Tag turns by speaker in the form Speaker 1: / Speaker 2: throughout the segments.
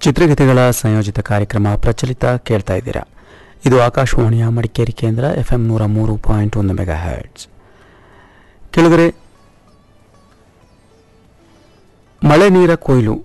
Speaker 1: ಚಿತ್ರಗೀತೆಗಳ ಸಂಯೋಜಿತ ಕಾರ್ಯಕ್ರಮ ಪ್ರಚಲಿತ ಕೇಳ್ತಾ ಇದ್ದೀರಾ ಇದು ಆಕಾಶವಾಣಿಯ ಮಡಿಕೇರಿ ಕೇಂದ್ರ ಎಫ್ ಎಂ ನೂರ ಮೂರು ಪಾಯಿಂಟ್ ಒಂದು ಮೆಗಾ ಹರ್ಟ್ಸ್ ಕೆಳಗರೆ ಮಳೆ ನೀರ ಕೊಯ್ಲು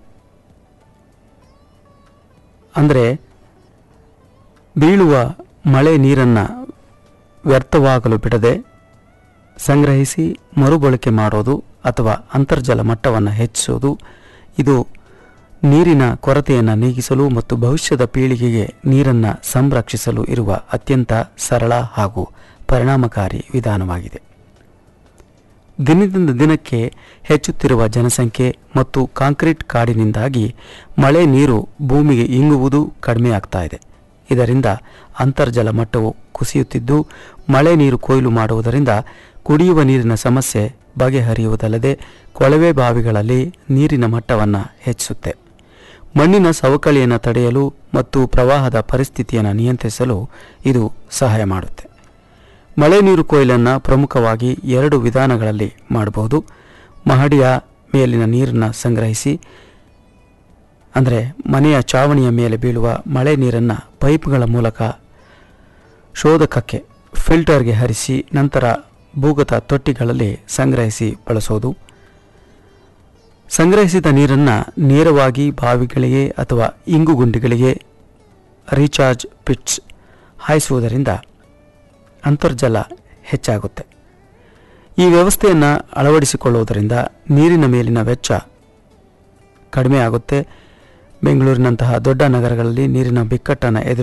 Speaker 1: ಅಂದರೆ ಬೀಳುವ ಮಳೆ ನೀರನ್ನು ವ್ಯರ್ಥವಾಗಲು ಬಿಡದೆ ಸಂಗ್ರಹಿಸಿ ಮರುಬಳಕೆ ಮಾಡೋದು ಅಥವಾ ಅಂತರ್ಜಲ ಮಟ್ಟವನ್ನು ಹೆಚ್ಚಿಸೋದು ಇದು ನೀರಿನ ಕೊರತೆಯನ್ನು ನೀಗಿಸಲು ಮತ್ತು ಭವಿಷ್ಯದ ಪೀಳಿಗೆಗೆ ನೀರನ್ನು ಸಂರಕ್ಷಿಸಲು ಇರುವ ಅತ್ಯಂತ ಸರಳ ಹಾಗೂ ಪರಿಣಾಮಕಾರಿ ವಿಧಾನವಾಗಿದೆ ದಿನದಿಂದ ದಿನಕ್ಕೆ ಹೆಚ್ಚುತ್ತಿರುವ ಜನಸಂಖ್ಯೆ ಮತ್ತು ಕಾಂಕ್ರೀಟ್ ಕಾಡಿನಿಂದಾಗಿ ಮಳೆ ನೀರು ಭೂಮಿಗೆ ಇಂಗುವುದು ಕಡಿಮೆಯಾಗ್ತಾ ಇದೆ ಇದರಿಂದ ಅಂತರ್ಜಲ ಮಟ್ಟವು ಕುಸಿಯುತ್ತಿದ್ದು ಮಳೆ ನೀರು ಕೊಯ್ಲು ಮಾಡುವುದರಿಂದ ಕುಡಿಯುವ ನೀರಿನ ಸಮಸ್ಯೆ ಬಗೆಹರಿಯುವುದಲ್ಲದೆ ಕೊಳವೆ ಬಾವಿಗಳಲ್ಲಿ ನೀರಿನ ಮಟ್ಟವನ್ನು ಹೆಚ್ಚಿಸುತ್ತೆ ಮಣ್ಣಿನ ಸವಕಳಿಯನ್ನು ತಡೆಯಲು ಮತ್ತು ಪ್ರವಾಹದ ಪರಿಸ್ಥಿತಿಯನ್ನು ನಿಯಂತ್ರಿಸಲು ಇದು ಸಹಾಯ ಮಾಡುತ್ತೆ ಮಳೆ ನೀರು ಕೊಯ್ಲನ್ನು ಪ್ರಮುಖವಾಗಿ ಎರಡು ವಿಧಾನಗಳಲ್ಲಿ ಮಾಡಬಹುದು ಮಹಡಿಯ ಮೇಲಿನ ನೀರನ್ನು ಸಂಗ್ರಹಿಸಿ ಅಂದರೆ ಮನೆಯ ಚಾವಣಿಯ ಮೇಲೆ ಬೀಳುವ ಮಳೆ ನೀರನ್ನು ಪೈಪ್ಗಳ ಮೂಲಕ ಶೋಧಕಕ್ಕೆ ಫಿಲ್ಟರ್ಗೆ ಹರಿಸಿ ನಂತರ ಭೂಗತ ತೊಟ್ಟಿಗಳಲ್ಲಿ ಸಂಗ್ರಹಿಸಿ ಬಳಸೋದು ಸಂಗ್ರಹಿಸಿದ ನೀರನ್ನು ನೇರವಾಗಿ ಬಾವಿಗಳಿಗೆ ಅಥವಾ ಇಂಗುಗುಂಡಿಗಳಿಗೆ ರೀಚಾರ್ಜ್ ಪಿಟ್ಸ್ ಹಾಯಿಸುವುದರಿಂದ ಅಂತರ್ಜಲ ಹೆಚ್ಚಾಗುತ್ತೆ ಈ ವ್ಯವಸ್ಥೆಯನ್ನು ಅಳವಡಿಸಿಕೊಳ್ಳುವುದರಿಂದ ನೀರಿನ ಮೇಲಿನ ವೆಚ್ಚ ಕಡಿಮೆ ಆಗುತ್ತೆ ಬೆಂಗಳೂರಿನಂತಹ ದೊಡ್ಡ ನಗರಗಳಲ್ಲಿ ನೀರಿನ ಬಿಕ್ಕಟ್ಟನ್ನು ಎದುರು